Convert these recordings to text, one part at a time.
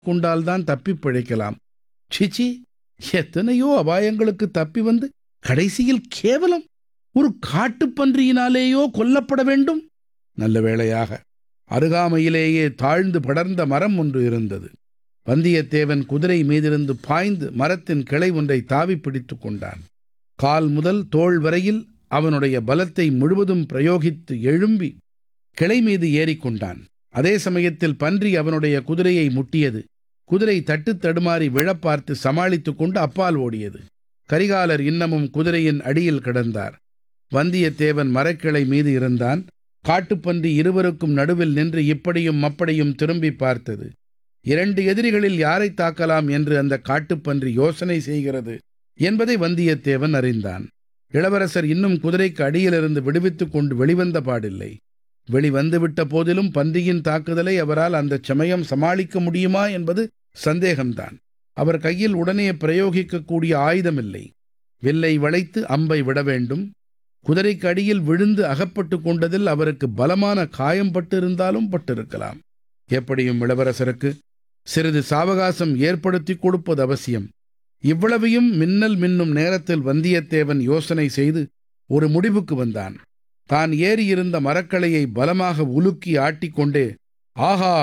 கொண்டால்தான் தப்பிப் பிழைக்கலாம் சிச்சி எத்தனையோ அபாயங்களுக்கு தப்பி வந்து கடைசியில் கேவலம் ஒரு காட்டுப்பன்றியினாலேயோ கொல்லப்பட வேண்டும் நல்ல வேளையாக அருகாமையிலேயே தாழ்ந்து படர்ந்த மரம் ஒன்று இருந்தது வந்தியத்தேவன் குதிரை மீதிருந்து பாய்ந்து மரத்தின் கிளை ஒன்றை தாவி பிடித்துக் கொண்டான் கால் முதல் தோள் வரையில் அவனுடைய பலத்தை முழுவதும் பிரயோகித்து எழும்பி கிளை மீது ஏறிக்கொண்டான் அதே சமயத்தில் பன்றி அவனுடைய குதிரையை முட்டியது குதிரை தட்டு தடுமாறி விழப் பார்த்து சமாளித்துக் கொண்டு அப்பால் ஓடியது கரிகாலர் இன்னமும் குதிரையின் அடியில் கிடந்தார் வந்தியத்தேவன் மரக்கிளை மீது இருந்தான் காட்டுப்பன்றி இருவருக்கும் நடுவில் நின்று இப்படியும் அப்படியும் திரும்பி பார்த்தது இரண்டு எதிரிகளில் யாரை தாக்கலாம் என்று அந்த காட்டுப்பன்றி யோசனை செய்கிறது என்பதை வந்தியத்தேவன் அறிந்தான் இளவரசர் இன்னும் குதிரைக்கு அடியிலிருந்து விடுவித்துக் கொண்டு வெளிவந்த பாடில்லை வெளிவந்துவிட்ட போதிலும் பன்றியின் தாக்குதலை அவரால் அந்த சமயம் சமாளிக்க முடியுமா என்பது சந்தேகம்தான் அவர் கையில் உடனே பிரயோகிக்கக்கூடிய ஆயுதமில்லை வில்லை வளைத்து அம்பை விட வேண்டும் குதிரைக்கு அடியில் விழுந்து அகப்பட்டு கொண்டதில் அவருக்கு பலமான காயம் பட்டிருந்தாலும் பட்டிருக்கலாம் எப்படியும் இளவரசருக்கு சிறிது சாவகாசம் ஏற்படுத்தி கொடுப்பது அவசியம் இவ்வளவையும் மின்னல் மின்னும் நேரத்தில் வந்தியத்தேவன் யோசனை செய்து ஒரு முடிவுக்கு வந்தான் தான் ஏறியிருந்த மரக்களையை பலமாக உலுக்கி ஆட்டிக்கொண்டே ஆஹா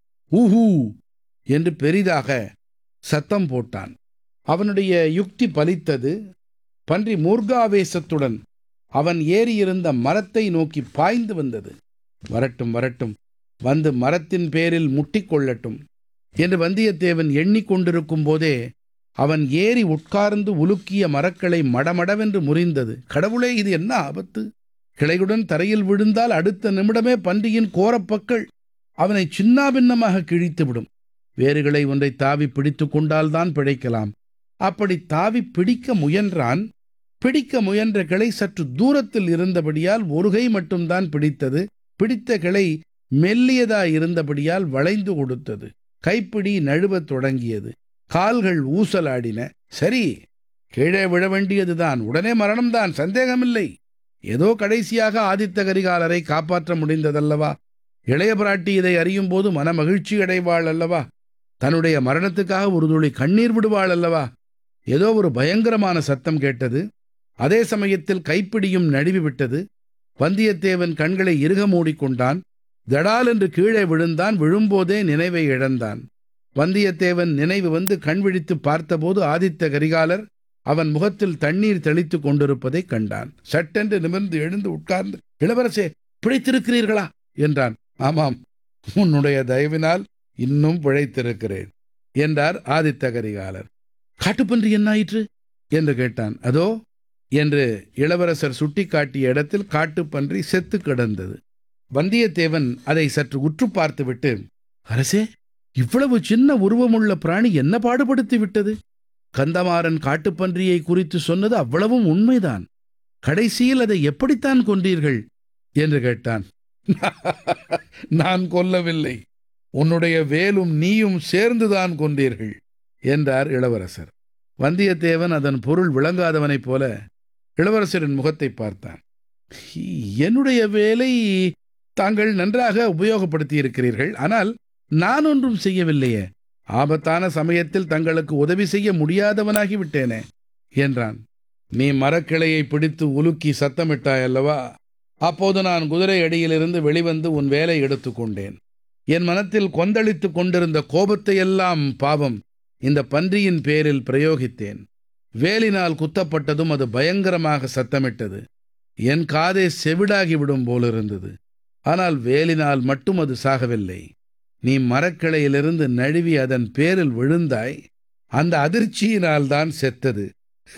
ஊஹூ என்று பெரிதாக சத்தம் போட்டான் அவனுடைய யுக்தி பலித்தது பன்றி மூர்காவேசத்துடன் அவன் ஏறியிருந்த மரத்தை நோக்கி பாய்ந்து வந்தது வரட்டும் வரட்டும் வந்து மரத்தின் பேரில் முட்டிக்கொள்ளட்டும் என்று வந்தியத்தேவன் எண்ணிக்கொண்டிருக்கும் போதே அவன் ஏறி உட்கார்ந்து உலுக்கிய மரக்களை மடமடவென்று முறிந்தது கடவுளே இது என்ன ஆபத்து கிளையுடன் தரையில் விழுந்தால் அடுத்த நிமிடமே பன்றியின் கோரப்பற்கள் அவனை சின்னாபின்னமாக கிழித்துவிடும் வேறுகளை ஒன்றை தாவி பிடித்து கொண்டால்தான் பிழைக்கலாம் அப்படி தாவி பிடிக்க முயன்றான் பிடிக்க முயன்ற கிளை சற்று தூரத்தில் இருந்தபடியால் ஒரு கை மட்டும்தான் பிடித்தது பிடித்த கிளை மெல்லியதாய் இருந்தபடியால் வளைந்து கொடுத்தது கைப்பிடி நழுவத் தொடங்கியது கால்கள் ஊசலாடின சரி கீழே விழ வேண்டியதுதான் உடனே மரணம்தான் சந்தேகமில்லை ஏதோ கடைசியாக ஆதித்த கரிகாலரை காப்பாற்ற முடிந்ததல்லவா இளைய பிராட்டி இதை அறியும் போது மன மகிழ்ச்சி அடைவாள் அல்லவா தன்னுடைய மரணத்துக்காக ஒரு துளி கண்ணீர் விடுவாள் அல்லவா ஏதோ ஒரு பயங்கரமான சத்தம் கேட்டது அதே சமயத்தில் கைப்பிடியும் நழுவி விட்டது வந்தியத்தேவன் கண்களை இறுக மூடிக்கொண்டான் தடால் என்று கீழே விழுந்தான் விழும்போதே நினைவை இழந்தான் வந்தியத்தேவன் நினைவு வந்து கண் விழித்து பார்த்தபோது ஆதித்த கரிகாலர் அவன் முகத்தில் தண்ணீர் தெளித்துக் கொண்டிருப்பதைக் கண்டான் சட்டென்று நிமிர்ந்து எழுந்து உட்கார்ந்து இளவரசே பிழைத்திருக்கிறீர்களா என்றான் ஆமாம் உன்னுடைய தயவினால் இன்னும் பிழைத்திருக்கிறேன் என்றார் ஆதித்த கரிகாலர் காட்டுப்பன்றி என்னாயிற்று என்று கேட்டான் அதோ என்று இளவரசர் சுட்டிக்காட்டிய இடத்தில் காட்டுப்பன்றி செத்து கிடந்தது வந்தியத்தேவன் அதை சற்று உற்று பார்த்துவிட்டு அரசே இவ்வளவு சின்ன உருவமுள்ள பிராணி என்ன பாடுபடுத்தி விட்டது கந்தமாறன் காட்டுப்பன்றியை குறித்து சொன்னது அவ்வளவும் உண்மைதான் கடைசியில் அதை எப்படித்தான் கொன்றீர்கள் என்று கேட்டான் நான் கொல்லவில்லை உன்னுடைய வேலும் நீயும் சேர்ந்துதான் கொண்டீர்கள் என்றார் இளவரசர் வந்தியத்தேவன் அதன் பொருள் விளங்காதவனைப் போல இளவரசரின் முகத்தை பார்த்தான் என்னுடைய வேலை தாங்கள் நன்றாக உபயோகப்படுத்தி இருக்கிறீர்கள் ஆனால் நான் ஒன்றும் செய்யவில்லையே ஆபத்தான சமயத்தில் தங்களுக்கு உதவி செய்ய முடியாதவனாகி விட்டேனே என்றான் நீ மரக்கிளையை பிடித்து உலுக்கி சத்தமிட்டாய் அல்லவா அப்போது நான் குதிரை அடியிலிருந்து வெளிவந்து உன் வேலை எடுத்துக்கொண்டேன் என் மனத்தில் கொந்தளித்துக் கொண்டிருந்த கோபத்தையெல்லாம் பாவம் இந்த பன்றியின் பேரில் பிரயோகித்தேன் வேலினால் குத்தப்பட்டதும் அது பயங்கரமாக சத்தமிட்டது என் காதே செவிடாகிவிடும் போலிருந்தது ஆனால் வேலினால் மட்டும் அது சாகவில்லை நீ மரக்கிளையிலிருந்து நழுவி அதன் பேரில் விழுந்தாய் அந்த அதிர்ச்சியினால் தான் செத்தது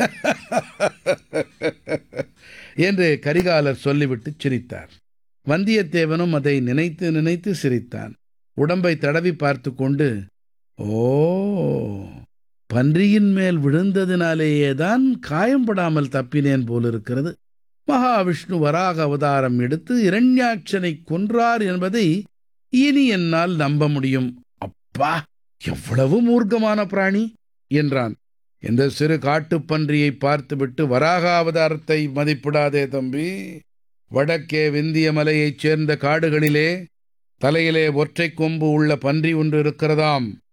என்று கரிகாலர் சொல்லிவிட்டு சிரித்தார் வந்தியத்தேவனும் அதை நினைத்து நினைத்து சிரித்தான் உடம்பை தடவி பார்த்து கொண்டு ஓ பன்றியின் மேல் விழுந்ததினாலேயே தான் காயம்படாமல் தப்பினேன் போலிருக்கிறது மகாவிஷ்ணு வராக அவதாரம் எடுத்து இரண்யாட்சனை கொன்றார் என்பதை இனி என்னால் நம்ப முடியும் அப்பா எவ்வளவு மூர்க்கமான பிராணி என்றான் இந்த சிறு காட்டுப்பன்றியை பார்த்துவிட்டு வராக அவதாரத்தை மதிப்பிடாதே தம்பி வடக்கே விந்திய மலையைச் சேர்ந்த காடுகளிலே தலையிலே ஒற்றைக் கொம்பு உள்ள பன்றி ஒன்று இருக்கிறதாம்